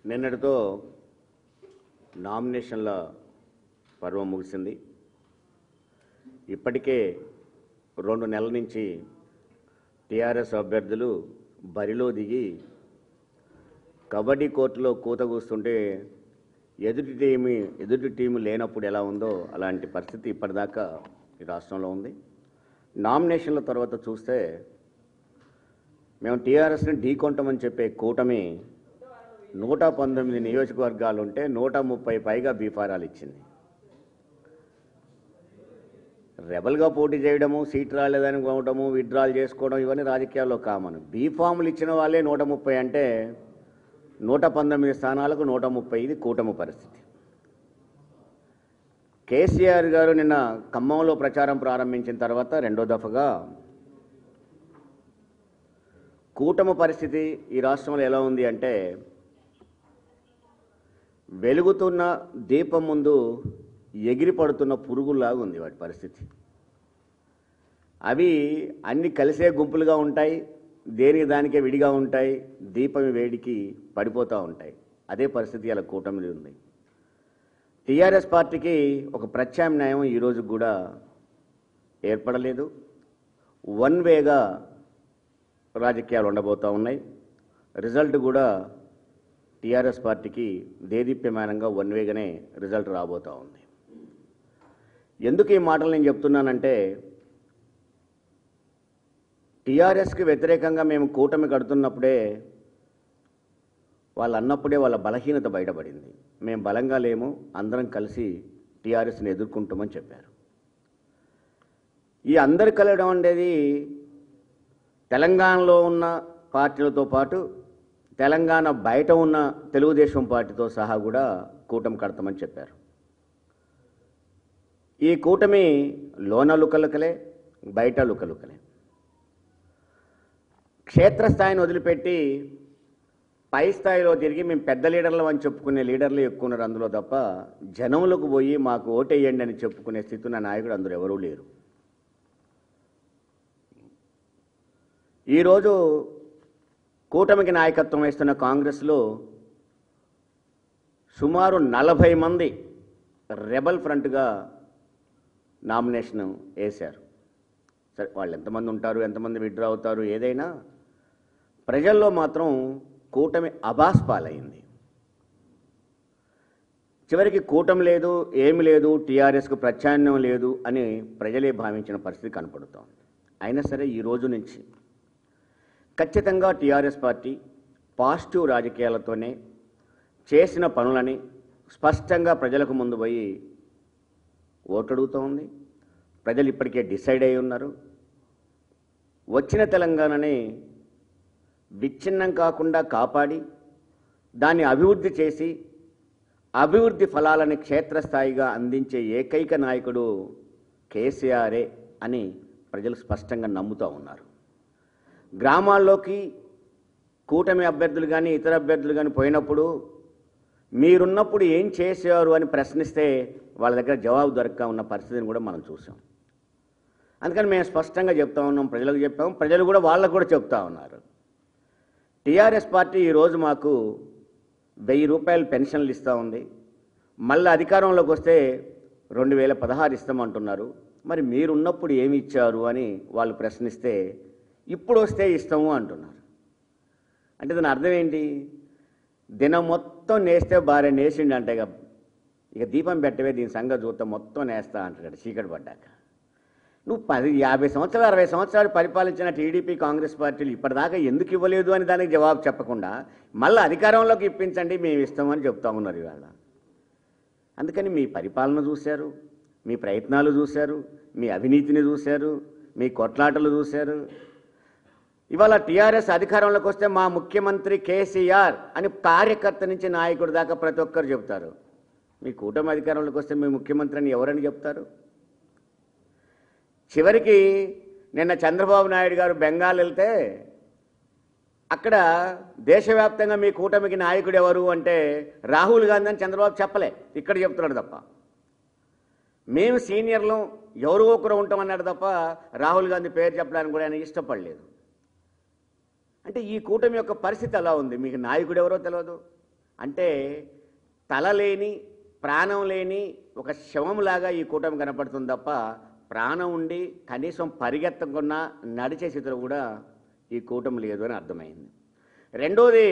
నిన్నటితో నామినేషన్ల పర్వం ముగిసింది ఇప్పటికే రెండు నెలల నుంచి టీఆర్ఎస్ అభ్యర్థులు బరిలో దిగి కబడ్డీ కోర్టులో కూత కూస్తుంటే ఎదుటి టీమి ఎదుటి టీము లేనప్పుడు ఎలా ఉందో అలాంటి పరిస్థితి ఇప్పటిదాకా ఈ రాష్ట్రంలో ఉంది నామినేషన్ల తర్వాత చూస్తే మేము టీఆర్ఎస్ని ఢీకొంటామని చెప్పే కూటమి నూట పంతొమ్మిది నియోజకవర్గాలు ఉంటే నూట ముప్పై పైగా బీఫారాలు ఇచ్చింది రెబల్గా పోటీ చేయడము సీట్ రాలేదని పోవడము విత్డ్రాల్ చేసుకోవడం ఇవన్నీ రాజకీయాల్లో కామన్ బీఫాములు ఇచ్చిన వాళ్ళే నూట ముప్పై అంటే నూట పంతొమ్మిది స్థానాలకు నూట ముప్పై ఇది కూటమి పరిస్థితి కేసీఆర్ గారు నిన్న ఖమ్మంలో ప్రచారం ప్రారంభించిన తర్వాత రెండో దఫగా కూటమి పరిస్థితి ఈ రాష్ట్రంలో ఎలా ఉంది అంటే వెలుగుతున్న దీపం ముందు ఎగిరి పడుతున్న పురుగుల్లాగా ఉంది వాటి పరిస్థితి అవి అన్ని కలిసే గుంపులుగా ఉంటాయి దేనికి దానికే విడిగా ఉంటాయి దీపం వేడికి పడిపోతూ ఉంటాయి అదే పరిస్థితి అలా కూటమి ఉంది టీఆర్ఎస్ పార్టీకి ఒక ప్రత్యామ్నాయం ఈరోజు కూడా ఏర్పడలేదు వన్ వేగా రాజకీయాలు ఉండబోతూ ఉన్నాయి రిజల్ట్ కూడా టీఆర్ఎస్ పార్టీకి దేదీప్యమానంగా వన్ వేగానే రిజల్ట్ రాబోతూ ఉంది ఎందుకు ఈ మాటలు నేను చెప్తున్నానంటే టీఆర్ఎస్కి వ్యతిరేకంగా మేము కూటమి కడుతున్నప్పుడే వాళ్ళు అన్నప్పుడే వాళ్ళ బలహీనత బయటపడింది మేము బలంగా లేము అందరం కలిసి టీఆర్ఎస్ని ఎదుర్కొంటామని చెప్పారు ఈ అందరు కలవడం అనేది తెలంగాణలో ఉన్న పార్టీలతో పాటు తెలంగాణ బయట ఉన్న తెలుగుదేశం పార్టీతో సహా కూడా కూటమి కడతామని చెప్పారు ఈ కూటమి లోన లుకలుకలే బయట లుకలుకలే క్షేత్రస్థాయిని వదిలిపెట్టి పై స్థాయిలో తిరిగి మేము పెద్ద లీడర్లు అని చెప్పుకునే లీడర్లు ఎక్కువ ఉన్నారు అందులో తప్ప జనములకు పోయి మాకు ఓటేయండి అని చెప్పుకునే స్థితి ఉన్న నాయకుడు అందరూ ఎవరూ లేరు ఈరోజు కూటమికి నాయకత్వం వహిస్తున్న కాంగ్రెస్లో సుమారు నలభై మంది రెబల్ ఫ్రంట్గా నామినేషన్ వేశారు సరే వాళ్ళు ఎంతమంది ఉంటారు ఎంతమంది విడ్డ్రా అవుతారు ఏదైనా ప్రజల్లో మాత్రం కూటమి అబాస్ పాలైంది చివరికి కూటమి లేదు ఏమి లేదు టీఆర్ఎస్కు ప్రత్యామ్నాయం లేదు అని ప్రజలే భావించిన పరిస్థితి కనపడుతోంది అయినా సరే ఈ రోజు నుంచి ఖచ్చితంగా టీఆర్ఎస్ పార్టీ పాజిటివ్ రాజకీయాలతోనే చేసిన పనులని స్పష్టంగా ప్రజలకు ముందు పోయి ఓటు అడుగుతూ ఉంది ప్రజలు ఇప్పటికే డిసైడ్ అయి ఉన్నారు వచ్చిన తెలంగాణని విచ్ఛిన్నం కాకుండా కాపాడి దాన్ని అభివృద్ధి చేసి అభివృద్ధి ఫలాలని క్షేత్రస్థాయిగా అందించే ఏకైక నాయకుడు కేసీఆరే అని ప్రజలు స్పష్టంగా నమ్ముతూ ఉన్నారు గ్రామాల్లోకి కూటమి అభ్యర్థులు కానీ ఇతర అభ్యర్థులు కానీ పోయినప్పుడు మీరున్నప్పుడు ఏం చేశారు అని ప్రశ్నిస్తే వాళ్ళ దగ్గర జవాబు దొరక్క ఉన్న పరిస్థితిని కూడా మనం చూసాం అందుకని మేము స్పష్టంగా చెప్తా ఉన్నాం ప్రజలకు చెప్పాం ప్రజలు కూడా వాళ్ళకు కూడా చెప్తా ఉన్నారు టీఆర్ఎస్ పార్టీ ఈరోజు మాకు వెయ్యి రూపాయలు పెన్షన్లు ఇస్తూ ఉంది మళ్ళీ అధికారంలోకి వస్తే రెండు వేల పదహారు ఇస్తామంటున్నారు మరి మీరున్నప్పుడు ఏమి ఇచ్చారు అని వాళ్ళు ప్రశ్నిస్తే ఇప్పుడు వస్తే ఇస్తాము అంటున్నారు అంటే దాని అర్థం ఏంటి దినం మొత్తం నేస్తే భార్య నేసిండి అంటే ఇక ఇక దీపం పెట్టవే దీని సంగతి చూస్తే మొత్తం నేస్తా అంటాడు చీకటి పడ్డాక నువ్వు పది యాభై సంవత్సరాలు అరవై సంవత్సరాలు పరిపాలించిన టీడీపీ కాంగ్రెస్ పార్టీలు ఇప్పటిదాకా ఎందుకు ఇవ్వలేదు అని దానికి జవాబు చెప్పకుండా మళ్ళీ అధికారంలోకి ఇప్పించండి మేము ఇస్తామని చెప్తా ఉన్నారు ఇవాళ అందుకని మీ పరిపాలన చూశారు మీ ప్రయత్నాలు చూశారు మీ అవినీతిని చూశారు మీ కొట్లాటలు చూశారు ఇవాళ టీఆర్ఎస్ అధికారంలోకి వస్తే మా ముఖ్యమంత్రి కేసీఆర్ అని కార్యకర్త నుంచి నాయకుడి దాకా ప్రతి ఒక్కరు చెప్తారు మీ కూటమి అధికారంలోకి వస్తే మీ ముఖ్యమంత్రి అని ఎవరని చెప్తారు చివరికి నిన్న చంద్రబాబు నాయుడు గారు బెంగాల్ వెళ్తే అక్కడ దేశవ్యాప్తంగా మీ కూటమికి నాయకుడు ఎవరు అంటే రాహుల్ గాంధీ అని చంద్రబాబు చెప్పలే ఇక్కడ చెప్తున్నాడు తప్ప మేము సీనియర్లు ఎవరో ఒకరు ఉంటామన్నాడు తప్ప రాహుల్ గాంధీ పేరు చెప్పడానికి కూడా ఆయన ఇష్టపడలేదు అంటే ఈ కూటమి యొక్క పరిస్థితి అలా ఉంది మీకు నాయకుడు ఎవరో తెలియదు అంటే తల లేని ప్రాణం లేని ఒక శవంలాగా ఈ కూటమి కనపడుతుంది తప్ప ప్రాణం ఉండి కనీసం పరిగెత్తకుండా నడిచే స్థితిలో కూడా ఈ కూటమి లేదు అని అర్థమైంది రెండోది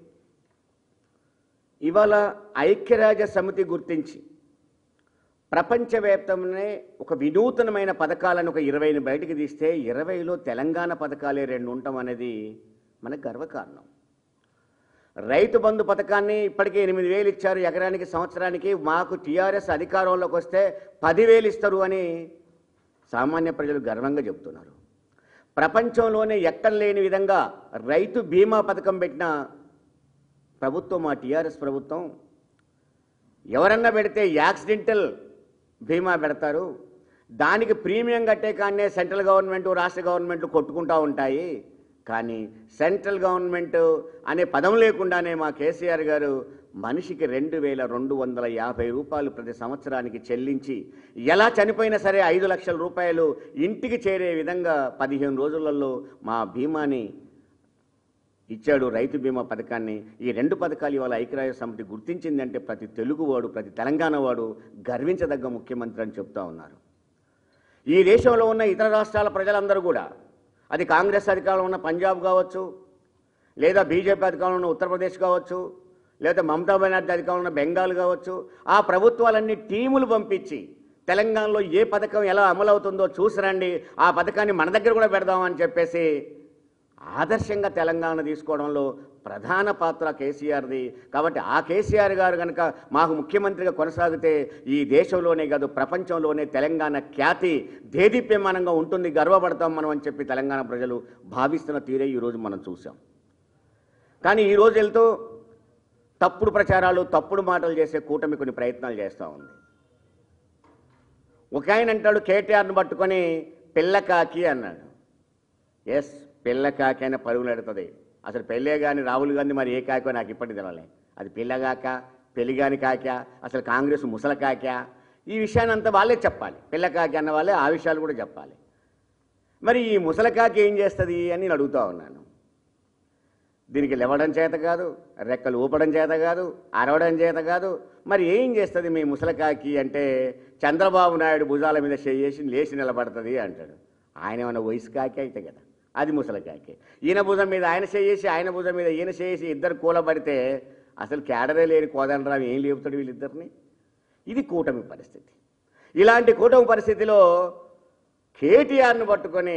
ఇవాళ ఐక్యరాజ్య సమితి గుర్తించి ప్రపంచవ్యాప్తంగానే ఒక వినూతనమైన పథకాలను ఒక ఇరవైని బయటికి తీస్తే ఇరవైలో తెలంగాణ పథకాలే రెండు ఉండటం అనేది మనకు గర్వకారణం రైతు బంధు పథకాన్ని ఇప్పటికే ఎనిమిది వేలు ఇచ్చారు ఎకరానికి సంవత్సరానికి మాకు టీఆర్ఎస్ అధికారంలోకి వస్తే పదివేలు ఇస్తారు అని సామాన్య ప్రజలు గర్వంగా చెబుతున్నారు ప్రపంచంలోనే ఎక్కడ లేని విధంగా రైతు బీమా పథకం పెట్టిన ప్రభుత్వం మా టీఆర్ఎస్ ప్రభుత్వం ఎవరన్నా పెడితే యాక్సిడెంటల్ బీమా పెడతారు దానికి ప్రీమియం కట్టే కానీ సెంట్రల్ గవర్నమెంట్ రాష్ట్ర గవర్నమెంట్లు కొట్టుకుంటూ ఉంటాయి కానీ సెంట్రల్ గవర్నమెంట్ అనే పదం లేకుండానే మా కేసీఆర్ గారు మనిషికి రెండు వేల రెండు వందల యాభై రూపాయలు ప్రతి సంవత్సరానికి చెల్లించి ఎలా చనిపోయినా సరే ఐదు లక్షల రూపాయలు ఇంటికి చేరే విధంగా పదిహేను రోజులలో మా బీమాని ఇచ్చాడు రైతు బీమా పథకాన్ని ఈ రెండు పథకాలు ఇవాళ ఐక్యరాజ్య సమితి గుర్తించిందంటే ప్రతి తెలుగువాడు ప్రతి తెలంగాణ వాడు గర్వించదగ్గ ముఖ్యమంత్రి అని చెప్తా ఉన్నారు ఈ దేశంలో ఉన్న ఇతర రాష్ట్రాల ప్రజలందరూ కూడా అది కాంగ్రెస్ అధికారంలో ఉన్న పంజాబ్ కావచ్చు లేదా బీజేపీ అధికారంలో ఉన్న ఉత్తరప్రదేశ్ కావచ్చు లేదా మమతా బెనర్జీ అధికారంలో ఉన్న బెంగాల్ కావచ్చు ఆ ప్రభుత్వాలన్నీ టీములు పంపించి తెలంగాణలో ఏ పథకం ఎలా అమలవుతుందో చూసిరండి ఆ పథకాన్ని మన దగ్గర కూడా పెడదామని చెప్పేసి ఆదర్శంగా తెలంగాణ తీసుకోవడంలో ప్రధాన పాత్ర కేసీఆర్ది కాబట్టి ఆ కేసీఆర్ గారు కనుక మాకు ముఖ్యమంత్రిగా కొనసాగితే ఈ దేశంలోనే కాదు ప్రపంచంలోనే తెలంగాణ ఖ్యాతి దేదీప్యమానంగా ఉంటుంది గర్వపడతాం మనం అని చెప్పి తెలంగాణ ప్రజలు భావిస్తున్న తీరే ఈరోజు మనం చూసాం కానీ ఈరోజు వెళ్తూ తప్పుడు ప్రచారాలు తప్పుడు మాటలు చేసే కూటమి కొన్ని ప్రయత్నాలు చేస్తూ ఉంది ఒక ఆయన అంటాడు కేటీఆర్ను పట్టుకొని పిల్లకాకి అన్నాడు ఎస్ పిల్లకాకి అయినా పరుగులు ఎడుతుంది అసలు పెళ్ళే కానీ రాహుల్ గాంధీ మరి ఏ కాకో నాకు ఇప్పటికి తెలలే అది పిల్లగాక పెళ్లిగాని కాక అసలు కాంగ్రెస్ ముసల కాక ఈ విషయాన్ని అంతా వాళ్ళే చెప్పాలి పిల్లకాకి అన్న వాళ్ళే ఆ విషయాలు కూడా చెప్పాలి మరి ఈ ముసలకాకి ఏం చేస్తుంది అని నేను అడుగుతా ఉన్నాను దీనికి లేవడం చేత కాదు రెక్కలు ఊపడం చేత కాదు అరవడం చేత కాదు మరి ఏం చేస్తుంది మీ ముసలకాకి అంటే చంద్రబాబు నాయుడు భుజాల మీద చేసి లేచి నిలబడుతుంది అంటాడు ఆయన ఏమైనా వయసు కాకి అయితే కదా అది ముసలకాకి ఈయన భుజం మీద ఆయన చేసి ఆయన భుజం మీద ఈయన చేసి ఇద్దరు కూలబడితే అసలు కేడరే లేని కోదండరావు ఏం లేపుతాడు వీళ్ళిద్దరిని ఇది కూటమి పరిస్థితి ఇలాంటి కూటమి పరిస్థితిలో కేటీఆర్ను పట్టుకొని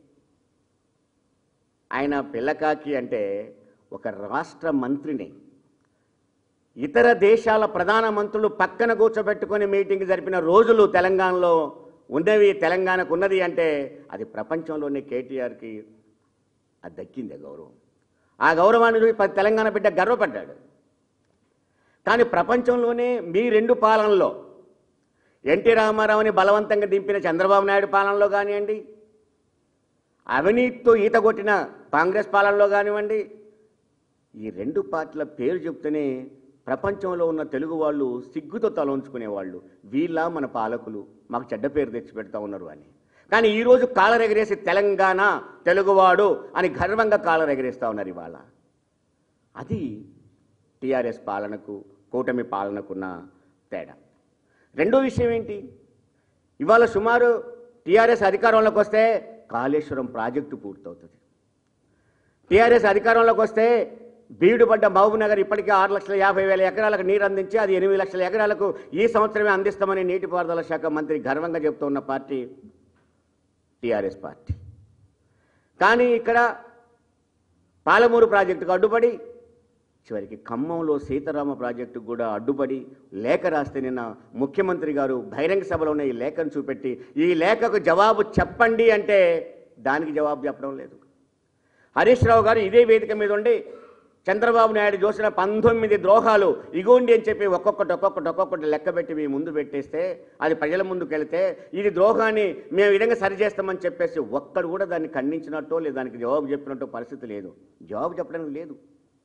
ఆయన పిల్లకాకి అంటే ఒక రాష్ట్ర మంత్రిని ఇతర దేశాల ప్రధాన మంత్రులు పక్కన కూర్చోబెట్టుకొని మీటింగ్ జరిపిన రోజులు తెలంగాణలో ఉన్నవి తెలంగాణకు ఉన్నది అంటే అది ప్రపంచంలోనే కేటీఆర్కి అది దక్కింది ఆ గౌరవం ఆ గౌరవాన్ని చూసి ప- తెలంగాణ బిడ్డ గర్వపడ్డాడు కానీ ప్రపంచంలోనే మీ రెండు పాలనలో ఎన్టీ రామారావుని బలవంతంగా దింపిన చంద్రబాబు నాయుడు పాలనలో కానివ్వండి అవినీతితో ఈత కొట్టిన కాంగ్రెస్ పాలనలో కానివ్వండి ఈ రెండు పార్టీల పేరు చెప్తేనే ప్రపంచంలో ఉన్న తెలుగు వాళ్ళు సిగ్గుతో తల ఉంచుకునేవాళ్ళు వీళ్ళ మన పాలకులు మాకు చెడ్డ పేరు తెచ్చిపెడతా ఉన్నారు అని కానీ ఈరోజు కాలరెగరేసి తెలంగాణ తెలుగువాడు అని గర్వంగా కాలరెగరేస్తూ ఉన్నారు ఇవాళ అది టీఆర్ఎస్ పాలనకు కూటమి పాలనకున్న తేడా రెండో విషయం ఏంటి ఇవాళ సుమారు టీఆర్ఎస్ అధికారంలోకి వస్తే కాళేశ్వరం ప్రాజెక్టు పూర్తవుతుంది టీఆర్ఎస్ అధికారంలోకి వస్తే బీడుపడ్డ మహబూబ్ నగర్ ఇప్పటికే ఆరు లక్షల యాభై వేల ఎకరాలకు నీరు అందించి అది ఎనిమిది లక్షల ఎకరాలకు ఈ సంవత్సరమే అందిస్తామని నీటిపారుదల శాఖ మంత్రి గర్వంగా చెబుతున్న పార్టీ టీఆర్ఎస్ పార్టీ కానీ ఇక్కడ పాలమూరు ప్రాజెక్టుకు అడ్డుపడి చివరికి ఖమ్మంలో సీతారామ ప్రాజెక్టుకు కూడా అడ్డుపడి లేఖ రాస్తే నిన్న ముఖ్యమంత్రి గారు బహిరంగ సభలోనే ఈ లేఖను చూపెట్టి ఈ లేఖకు జవాబు చెప్పండి అంటే దానికి జవాబు చెప్పడం లేదు హరీష్ రావు గారు ఇదే వేదిక మీద ఉండి చంద్రబాబు నాయుడు చూసిన పంతొమ్మిది ద్రోహాలు ఇగోండి అని చెప్పి ఒక్కొక్కటి ఒక్కొక్కటి ఒక్కొక్కటి లెక్క పెట్టి మీ ముందు పెట్టేస్తే అది ప్రజల ముందుకు వెళితే ఇది ద్రోహాన్ని మేము ఈ విధంగా సరిచేస్తామని చెప్పేసి ఒక్కడు కూడా దాన్ని ఖండించినట్టో లేదా దానికి జవాబు చెప్పినట్టో పరిస్థితి లేదు జవాబు చెప్పడానికి లేదు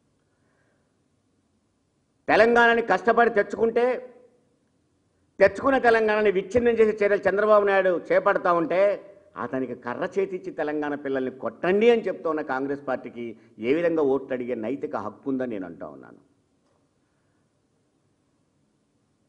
తెలంగాణని కష్టపడి తెచ్చుకుంటే తెచ్చుకున్న తెలంగాణని విచ్ఛిన్నం చేసే చర్యలు చంద్రబాబు నాయుడు చేపడతా ఉంటే అతనికి కర్ర చేతిచ్చి తెలంగాణ పిల్లల్ని కొట్టండి అని చెప్తూ ఉన్న కాంగ్రెస్ పార్టీకి ఏ విధంగా ఓట్లు అడిగే నైతిక హక్కు ఉందని నేను అంటా ఉన్నాను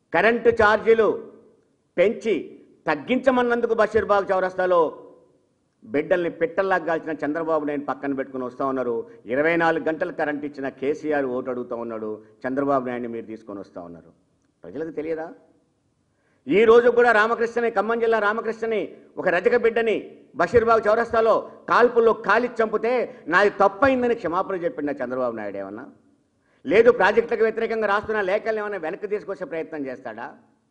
కరెంటు ఛార్జీలు పెంచి తగ్గించమన్నందుకు బషీర్బాగ్ చౌరస్తాలో బిడ్డల్ని పెట్టల్లా కాల్చిన చంద్రబాబు నాయుడు పక్కన పెట్టుకుని వస్తూ ఉన్నారు ఇరవై నాలుగు గంటలు కరెంట్ ఇచ్చిన కేసీఆర్ ఓటు అడుగుతూ ఉన్నాడు చంద్రబాబు నాయుడిని మీరు తీసుకొని వస్తూ ఉన్నారు ప్రజలకు తెలియదా ఈ రోజు కూడా రామకృష్ణని ఖమ్మం జిల్లా రామకృష్ణని ఒక రజక బిడ్డని బషీర్బాగ్ చౌరస్తాలో కాల్పుల్లో కాలి చంపితే నాది తప్పైందని క్షమాపణ చెప్పిండ చంద్రబాబు నాయుడు ఏమన్నా లేదు ప్రాజెక్టులకు వ్యతిరేకంగా రాస్తున్న లేఖలు ఏమైనా వెనక్కి తీసుకొచ్చే ప్రయత్నం చేస్తాడా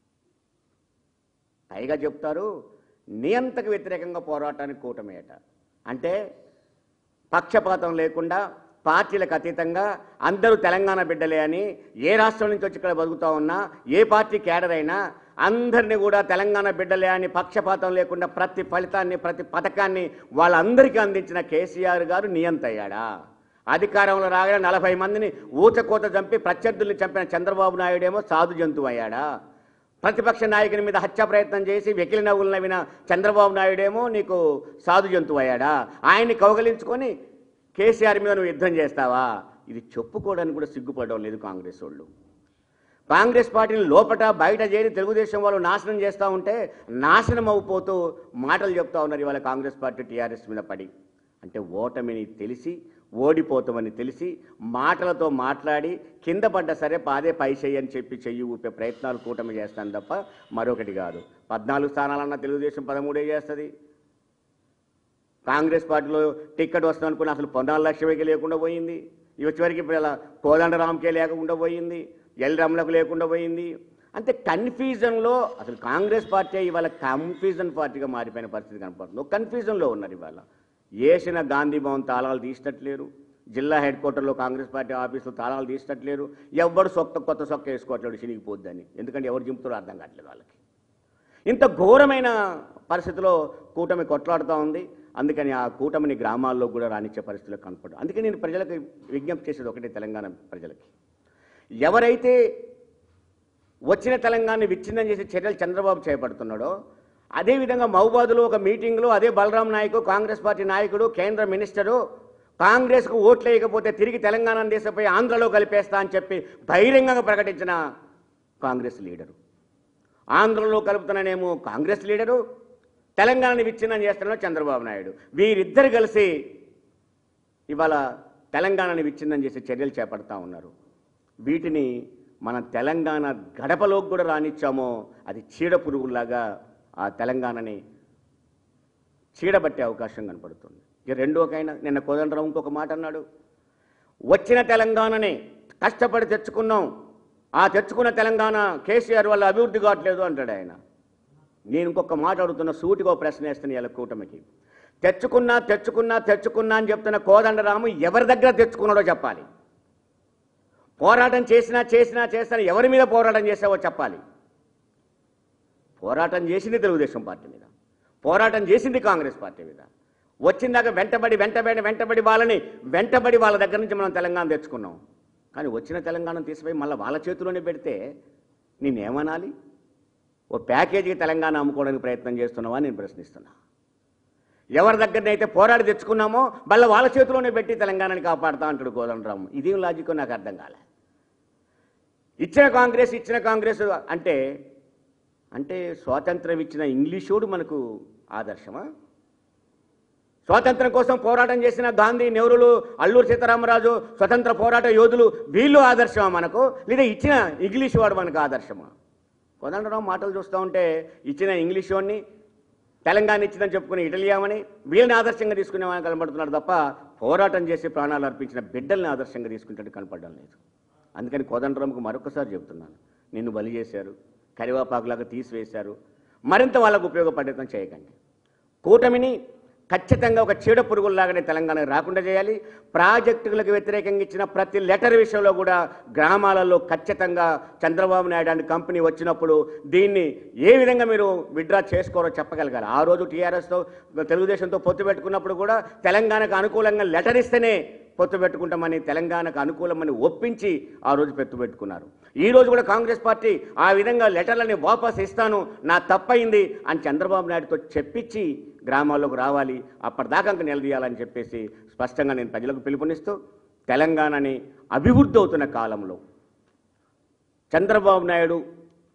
పైగా చెప్తారు నియంతకు వ్యతిరేకంగా పోరాటానికి కూటమేట అంటే పక్షపాతం లేకుండా పార్టీలకు అతీతంగా అందరూ తెలంగాణ బిడ్డలే అని ఏ రాష్ట్రం నుంచి వచ్చి ఇక్కడ బతుకుతా ఉన్నా ఏ పార్టీ కేడర్ అయినా అందరినీ కూడా తెలంగాణ బిడ్డలే అని పక్షపాతం లేకుండా ప్రతి ఫలితాన్ని ప్రతి పథకాన్ని వాళ్ళందరికీ అందించిన కేసీఆర్ గారు నియంతయ్యాడా అధికారంలో రాగానే నలభై మందిని ఊచకోత చంపి ప్రత్యర్థుల్ని చంపిన చంద్రబాబు నాయుడేమో సాధు జంతువు అయ్యాడా ప్రతిపక్ష నాయకుని మీద హత్య ప్రయత్నం చేసి వెకిలి నవ్వులు నవ్విన చంద్రబాబు నాయుడేమో నీకు సాధు జంతువు అయ్యాడా ఆయన్ని కౌగలించుకొని కేసీఆర్ మీద నువ్వు యుద్ధం చేస్తావా ఇది చెప్పుకోవడానికి కూడా సిగ్గుపడడం లేదు కాంగ్రెస్ వాళ్ళు కాంగ్రెస్ పార్టీని లోపట బయట చేరి తెలుగుదేశం వాళ్ళు నాశనం చేస్తూ ఉంటే నాశనం అయిపోతూ మాటలు చెప్తా ఉన్నారు ఇవాళ కాంగ్రెస్ పార్టీ టీఆర్ఎస్ మీద పడి అంటే ఓటమిని తెలిసి ఓడిపోతామని తెలిసి మాటలతో మాట్లాడి కింద పడ్డ సరే పాదే పై చెయ్యి అని చెప్పి చెయ్యి ఊపే ప్రయత్నాలు కూటమి చేస్తాను తప్ప మరొకటి కాదు పద్నాలుగు స్థానాలన్న తెలుగుదేశం పదమూడే చేస్తుంది కాంగ్రెస్ పార్టీలో టిక్కెట్ వస్తుంది అనుకుని అసలు పొన్నాల లక్ష్యమే లేకుండా పోయింది ఇవి చివరికి ఇప్పుడు ఇలా కోదండరామ్కే లేకుండా పోయింది ఎల్ రమలకు లేకుండా పోయింది అంటే కన్ఫ్యూజన్లో అసలు కాంగ్రెస్ పార్టీ ఇవాళ కన్ఫ్యూజన్ పార్టీగా మారిపోయిన పరిస్థితి కనపడుతుంది ఒక కన్ఫ్యూజన్లో ఉన్నారు ఇవాళ ఏసిన గాంధీ భవన్ తాళాలు తీసినట్లేరు జిల్లా హెడ్ క్వార్టర్లో కాంగ్రెస్ పార్టీ ఆఫీసులో తాళాలు తీసినట్లేరు ఎవ్వడు సొక్క కొత్త సొక్క వేసుకోవట్లేడు చినిగిపోద్దని ఎందుకంటే ఎవరు చింపుతారో అర్థం కావట్లేదు వాళ్ళకి ఇంత ఘోరమైన పరిస్థితిలో కూటమి కొట్లాడుతూ ఉంది అందుకని ఆ కూటమిని గ్రామాల్లో కూడా రానిచ్చే పరిస్థితులు కనపడు అందుకే నేను ప్రజలకు విజ్ఞప్తి చేసేది ఒకటే తెలంగాణ ప్రజలకి ఎవరైతే వచ్చిన తెలంగాణని విచ్ఛిన్నం చేసే చర్యలు చంద్రబాబు చేపడుతున్నాడో అదేవిధంగా మహబాదులో ఒక మీటింగ్లో అదే బలరాం నాయకు కాంగ్రెస్ పార్టీ నాయకుడు కేంద్ర మినిస్టరు కాంగ్రెస్కు ఓట్లు వేయకపోతే తిరిగి తెలంగాణ దేశపై ఆంధ్రలో కలిపేస్తా అని చెప్పి బహిరంగంగా ప్రకటించిన కాంగ్రెస్ లీడరు ఆంధ్రలో కలుపుతున్నానేమో కాంగ్రెస్ లీడరు తెలంగాణని విచ్ఛిన్నం చేస్తున్నాడు చంద్రబాబు నాయుడు వీరిద్దరు కలిసి ఇవాళ తెలంగాణని విచ్ఛిన్నం చేసే చర్యలు చేపడతా ఉన్నారు వీటిని మన తెలంగాణ గడపలోకి కూడా రానిచ్చామో అది చీడ పురుగులాగా ఆ తెలంగాణని చీడబట్టే అవకాశం కనపడుతుంది ఇక రెండోకైనా నిన్న కోదండరావు ఇంకొక మాట అన్నాడు వచ్చిన తెలంగాణని కష్టపడి తెచ్చుకున్నాం ఆ తెచ్చుకున్న తెలంగాణ కేసీఆర్ వల్ల అభివృద్ధి కావట్లేదు అంటాడు ఆయన నేను ఇంకొక మాట అడుగుతున్న సూటిగా ఓ ప్రశ్న వేస్తున్నా ఇలా కూటమికి తెచ్చుకున్నా తెచ్చుకున్నా తెచ్చుకున్నా అని చెప్తున్న కోదండరాము ఎవరి దగ్గర తెచ్చుకున్నాడో చెప్పాలి పోరాటం చేసినా చేసినా చేసినా ఎవరి మీద పోరాటం చేసావో చెప్పాలి పోరాటం చేసింది తెలుగుదేశం పార్టీ మీద పోరాటం చేసింది కాంగ్రెస్ పార్టీ మీద వచ్చిందాక వెంటబడి వెంటబడి వెంటబడి వాళ్ళని వెంటబడి వాళ్ళ దగ్గర నుంచి మనం తెలంగాణ తెచ్చుకున్నాం కానీ వచ్చిన తెలంగాణ తీసిపోయి మళ్ళీ వాళ్ళ చేతిలోనే పెడితే నేనేమనాలి ఓ ప్యాకేజీకి తెలంగాణ అమ్ముకోవడానికి ప్రయత్నం చేస్తున్నావా అని నేను ప్రశ్నిస్తున్నా ఎవరి దగ్గరనైతే పోరాడి తెచ్చుకున్నామో మళ్ళీ వాళ్ళ చేతిలోనే పెట్టి తెలంగాణని కాపాడుతా అంటాడు కోదండరాము ఇదేం లాజిక్ నాకు అర్థం కాలే ఇచ్చిన కాంగ్రెస్ ఇచ్చిన కాంగ్రెస్ అంటే అంటే స్వాతంత్రం ఇచ్చిన ఇంగ్లీషోడు మనకు ఆదర్శమా స్వాతంత్రం కోసం పోరాటం చేసిన గాంధీ నెహ్రూలు అల్లూరు సీతారామరాజు స్వతంత్ర పోరాట యోధులు వీళ్ళు ఆదర్శమా మనకు లేదా ఇచ్చిన ఇంగ్లీష్ వాడు మనకు ఆదర్శమా కోదండరావు మాటలు చూస్తూ ఉంటే ఇచ్చిన ఇంగ్లీష్ వాడిని తెలంగాణ ఇచ్చిందని చెప్పుకునే ఇటలియామని వీళ్ళని ఆదర్శంగా తీసుకునేవాని కనబడుతున్నాడు తప్ప పోరాటం చేసి ప్రాణాలు అర్పించిన బిడ్డల్ని ఆదర్శంగా తీసుకుంటే కనపడడం లేదు అందుకని కోదండరాముకు మరొకసారి చెబుతున్నాను నిన్ను బలి చేశారు కరివేపాకులాగా తీసివేశారు మరింత వాళ్ళకు ఉపయోగపడేతం చేయకండి కూటమిని ఖచ్చితంగా ఒక చీడ పురుగుల్లాగానే తెలంగాణకు రాకుండా చేయాలి ప్రాజెక్టులకు వ్యతిరేకంగా ఇచ్చిన ప్రతి లెటర్ విషయంలో కూడా గ్రామాలలో ఖచ్చితంగా చంద్రబాబు నాయుడు అండ్ కంపెనీ వచ్చినప్పుడు దీన్ని ఏ విధంగా మీరు విత్డ్రా చేసుకోరో చెప్పగలగాలి ఆ రోజు టీఆర్ఎస్తో తెలుగుదేశంతో పొత్తు పెట్టుకున్నప్పుడు కూడా తెలంగాణకు అనుకూలంగా లెటర్ ఇస్తేనే పొత్తు పెట్టుకుంటామని తెలంగాణకు అనుకూలమని ఒప్పించి ఆ రోజు పెత్తు పెట్టుకున్నారు ఈ రోజు కూడా కాంగ్రెస్ పార్టీ ఆ విధంగా లెటర్లని వాపస్ ఇస్తాను నా తప్పయింది అని చంద్రబాబు నాయుడుతో చెప్పించి గ్రామాల్లోకి రావాలి అప్పటిదాకా ఇంక నిలదీయాలని చెప్పేసి స్పష్టంగా నేను ప్రజలకు పిలుపునిస్తూ తెలంగాణని అభివృద్ధి అవుతున్న కాలంలో చంద్రబాబు నాయుడు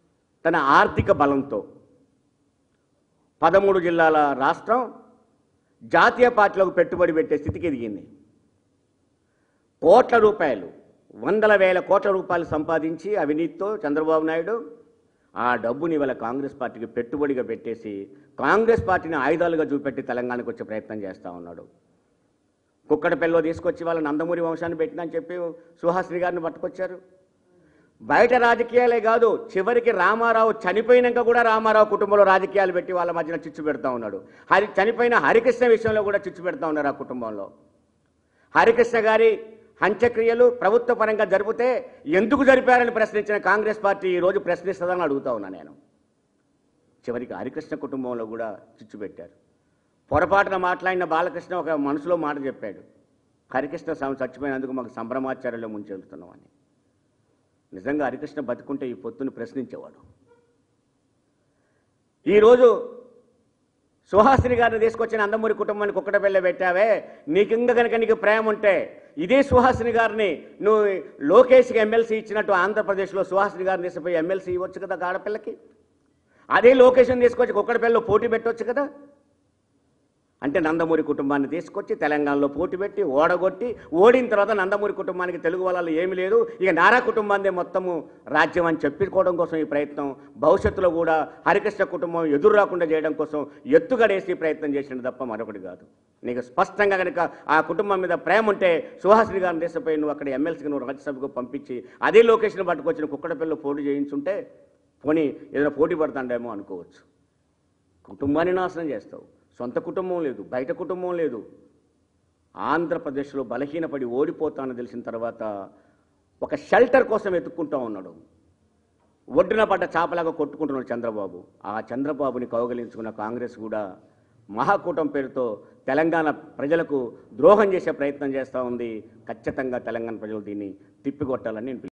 తన ఆర్థిక బలంతో పదమూడు జిల్లాల రాష్ట్రం జాతీయ పార్టీలకు పెట్టుబడి పెట్టే స్థితికి ఎదిగింది కోట్ల రూపాయలు వందల వేల కోట్ల రూపాయలు సంపాదించి అవినీతితో చంద్రబాబు నాయుడు ఆ డబ్బుని ఇవాళ కాంగ్రెస్ పార్టీకి పెట్టుబడిగా పెట్టేసి కాంగ్రెస్ పార్టీని ఆయుధాలుగా చూపెట్టి తెలంగాణకు వచ్చే ప్రయత్నం చేస్తూ ఉన్నాడు కుక్కడపల్లిలో తీసుకొచ్చి వాళ్ళ నందమూరి వంశాన్ని పెట్టినని చెప్పి సుహాసిని గారిని పట్టుకొచ్చారు బయట రాజకీయాలే కాదు చివరికి రామారావు చనిపోయినాక కూడా రామారావు కుటుంబంలో రాజకీయాలు పెట్టి వాళ్ళ మధ్యన చిచ్చు పెడతా ఉన్నాడు హరి చనిపోయిన హరికృష్ణ విషయంలో కూడా చిచ్చు పెడతా ఉన్నారు ఆ కుటుంబంలో హరికృష్ణ గారి హంత్యక్రియలు ప్రభుత్వ పరంగా జరిపితే ఎందుకు జరిపారని ప్రశ్నించిన కాంగ్రెస్ పార్టీ ఈ రోజు ప్రశ్నిస్తుందని అడుగుతా ఉన్నా నేను చివరికి హరికృష్ణ కుటుంబంలో కూడా చిచ్చు పెట్టారు పొరపాటున మాట్లాడిన బాలకృష్ణ ఒక మనసులో మాట చెప్పాడు హరికృష్ణ స్వామి చచ్చిపోయినందుకు మాకు సంభ్రమాచార్యంలో ముంచెలుతున్నామని నిజంగా హరికృష్ణ బతుకుంటే ఈ పొత్తుని ప్రశ్నించేవాడు ఈరోజు సుహాసిని గారిని తీసుకొచ్చిన అందమూరి కుటుంబానికి ఒక్కట పెళ్ళ పెట్టావే నీకు ఇంకా కనుక నీకు ప్రేమ ఉంటే ఇదే సుహాసిని గారిని నువ్వు లోకేష్కి ఎమ్మెల్సీ ఇచ్చినట్టు ఆంధ్రప్రదేశ్లో సుహాసిని గారిని తీసుకుపోయి ఎమ్మెల్సీ ఇవ్వచ్చు కదా ఆడపిల్లకి అదే లోకేషన్ తీసుకొచ్చి కుక్కడపల్లిలో పోటీ పెట్టవచ్చు కదా అంటే నందమూరి కుటుంబాన్ని తీసుకొచ్చి తెలంగాణలో పోటీ పెట్టి ఓడగొట్టి ఓడిన తర్వాత నందమూరి కుటుంబానికి తెలుగు వాళ్ళలో ఏమీ లేదు ఇక నారా కుటుంబాన్ని మొత్తము రాజ్యం అని చెప్పుకోవడం కోసం ఈ ప్రయత్నం భవిష్యత్తులో కూడా హరికృష్ణ కుటుంబం ఎదురు రాకుండా చేయడం కోసం ఎత్తుగడేసి ప్రయత్నం చేసిండు తప్ప మరొకటి కాదు నీకు స్పష్టంగా కనుక ఆ కుటుంబం మీద ప్రేమ ఉంటే సుహాసిని గారిని తీసుకుపోయి నువ్వు అక్కడ ఎమ్మెల్సీకి నువ్వు రాజ్యసభకు పంపించి అదే లొకేషన్ పట్టుకొచ్చిన కుక్కడపల్లిలో పోటీ చేయించుంటే పోనీ ఏదైనా పోటీ పడతాండేమో అనుకోవచ్చు కుటుంబాన్ని నాశనం చేస్తావు సొంత కుటుంబం లేదు బయట కుటుంబం లేదు ఆంధ్రప్రదేశ్లో బలహీనపడి ఓడిపోతానని తెలిసిన తర్వాత ఒక షెల్టర్ కోసం వెతుక్కుంటూ ఉన్నాడు ఒడ్డున పడ్డ చాపలాగా కొట్టుకుంటున్నాడు చంద్రబాబు ఆ చంద్రబాబుని కౌగలించుకున్న కాంగ్రెస్ కూడా మహాకూటం పేరుతో తెలంగాణ ప్రజలకు ద్రోహం చేసే ప్రయత్నం చేస్తూ ఉంది ఖచ్చితంగా తెలంగాణ ప్రజలు దీన్ని తిప్పికొట్టాలని నేను పిలుస్తున్నాను.